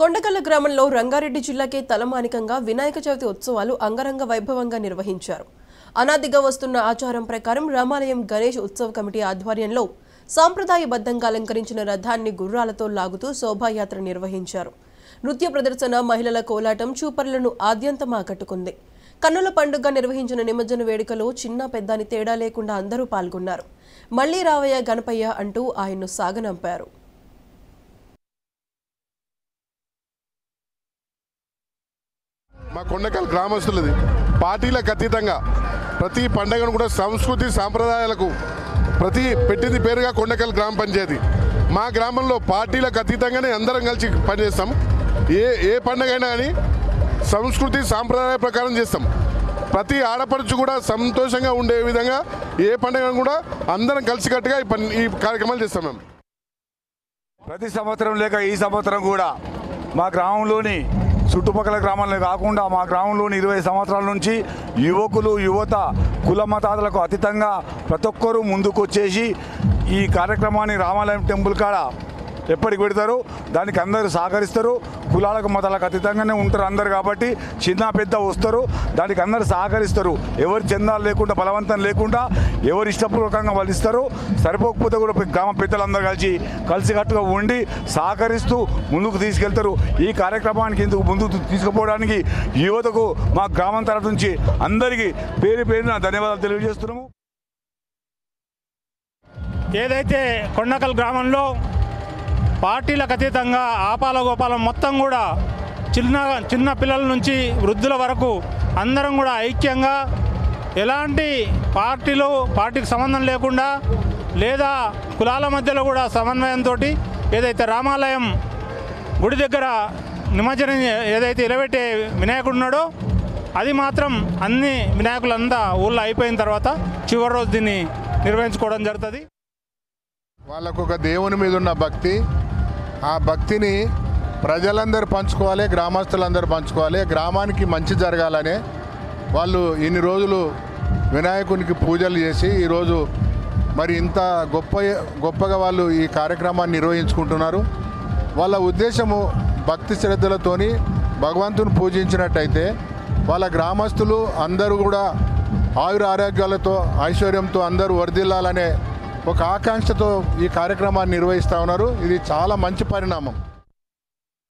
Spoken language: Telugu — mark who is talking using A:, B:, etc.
A: కొండకల్ల గ్రామంలో రంగారెడ్డి జిల్లాకే తలమానికంగా వినాయక చవితి ఉత్సవాలు అంగరంగ వైభవంగా నిర్వహించారు అనాదిగా వస్తున్న ఆచారం ప్రకారం రామాలయం గణేష్ ఉత్సవ కమిటీ ఆధ్వర్యంలో సాంప్రదాయబద్ధంగా అలంకరించిన రథాన్ని గుర్రాలతో లాగుతూ శోభాయాత్ర నిర్వహించారు నృత్య ప్రదర్శన మహిళల కోలాటం చూపరులను ఆద్యంతం ఆకట్టుకుంది కన్నుల పండుగ నిర్వహించిన నిమజ్జన వేడుకలో చిన్న పెద్దని తేడా లేకుండా అందరూ పాల్గొన్నారు మళ్లీ రావయ్య గణపయ్య అంటూ ఆయన్ను సాగనంపారు
B: మా కొండకల్ గ్రామస్తులది పార్టీలకు అతీతంగా ప్రతి పండగను కూడా సంస్కృతి సాంప్రదాయాలకు ప్రతి పెట్టింది పేరుగా కొండకల్ గ్రామ పంచాయతీ మా గ్రామంలో పార్టీలకు అతీతంగానే అందరం కలిసి పనిచేస్తాం ఏ ఏ పండగ అయినా కానీ సంస్కృతి సాంప్రదాయ ప్రకారం చేస్తాం ప్రతి ఆడపడుచు కూడా సంతోషంగా ఉండే విధంగా ఏ పండగను కూడా అందరం కలిసికట్టుగా ఈ పని ఈ కార్యక్రమాలు చేస్తాం మేము
C: ప్రతి సంవత్సరం లేక ఈ సంవత్సరం కూడా మా గ్రామంలోని చుట్టుపక్కల గ్రామాలే కాకుండా మా గ్రామంలోని ఇరవై సంవత్సరాల నుంచి యువకులు యువత కుల మతాలకు అతీతంగా ప్రతి ఒక్కరూ ముందుకు వచ్చేసి ఈ కార్యక్రమాన్ని రామాలయం టెంపుల్ కాడ ఎప్పటికి పెడతారు దానికి అందరూ సహకరిస్తారు కులాలకు మతాలకు అతీతంగానే ఉంటారు అందరు కాబట్టి చిన్న పెద్ద వస్తారు దానికి అందరూ సహకరిస్తారు ఎవరి చందాలు లేకుండా బలవంతం లేకుండా ఎవరు ఇష్టపూర్వకంగా వాళ్ళు ఇస్తారు సరిపోకపోతే కూడా పె- గ్రామ పెద్దలందరూ కలిసి కలిసికట్టుగా ఉండి సహకరిస్తూ ముందుకు తీసుకెళ్తారు ఈ కార్యక్రమానికి ఇందుకు ముందుకు తీసుకుపోవడానికి యువతకు మా గ్రామం తరఫు నుంచి అందరికీ పేరు పేరున ధన్యవాదాలు తెలియజేస్తున్నాము
D: ఏదైతే కొండకల్ గ్రామంలో పార్టీలకు అతీతంగా ఆపాల గోపాలం మొత్తం కూడా చిన్న చిన్న పిల్లల నుంచి వృద్ధుల వరకు అందరం కూడా ఐక్యంగా ఎలాంటి పార్టీలు పార్టీకి సంబంధం లేకుండా లేదా కులాల మధ్యలో కూడా సమన్వయంతో ఏదైతే రామాలయం గుడి దగ్గర నిమజ్జనం ఏదైతే ఇలబెట్టే వినాయకుడు ఉన్నాడో అది మాత్రం అన్ని వినాయకులంతా ఊళ్ళో అయిపోయిన తర్వాత చివరి రోజు దీన్ని నిర్వహించుకోవడం జరుగుతుంది
B: వాళ్ళకు ఒక దేవుని మీద ఉన్న భక్తి ఆ భక్తిని ప్రజలందరూ పంచుకోవాలి గ్రామస్తులందరూ పంచుకోవాలి గ్రామానికి మంచి జరగాలనే వాళ్ళు ఇన్ని రోజులు వినాయకునికి పూజలు చేసి ఈరోజు మరి ఇంత గొప్ప గొప్పగా వాళ్ళు ఈ కార్యక్రమాన్ని నిర్వహించుకుంటున్నారు వాళ్ళ ఉద్దేశము భక్తి శ్రద్ధలతోని భగవంతుని పూజించినట్టయితే వాళ్ళ గ్రామస్తులు అందరూ కూడా ఆయుర ఆరోగ్యాలతో ఐశ్వర్యంతో అందరూ వర్ధిల్లాలనే ఒక ఆకాంక్షతో ఈ కార్యక్రమాన్ని నిర్వహిస్తూ ఉన్నారు ఇది చాలా మంచి పరిణామం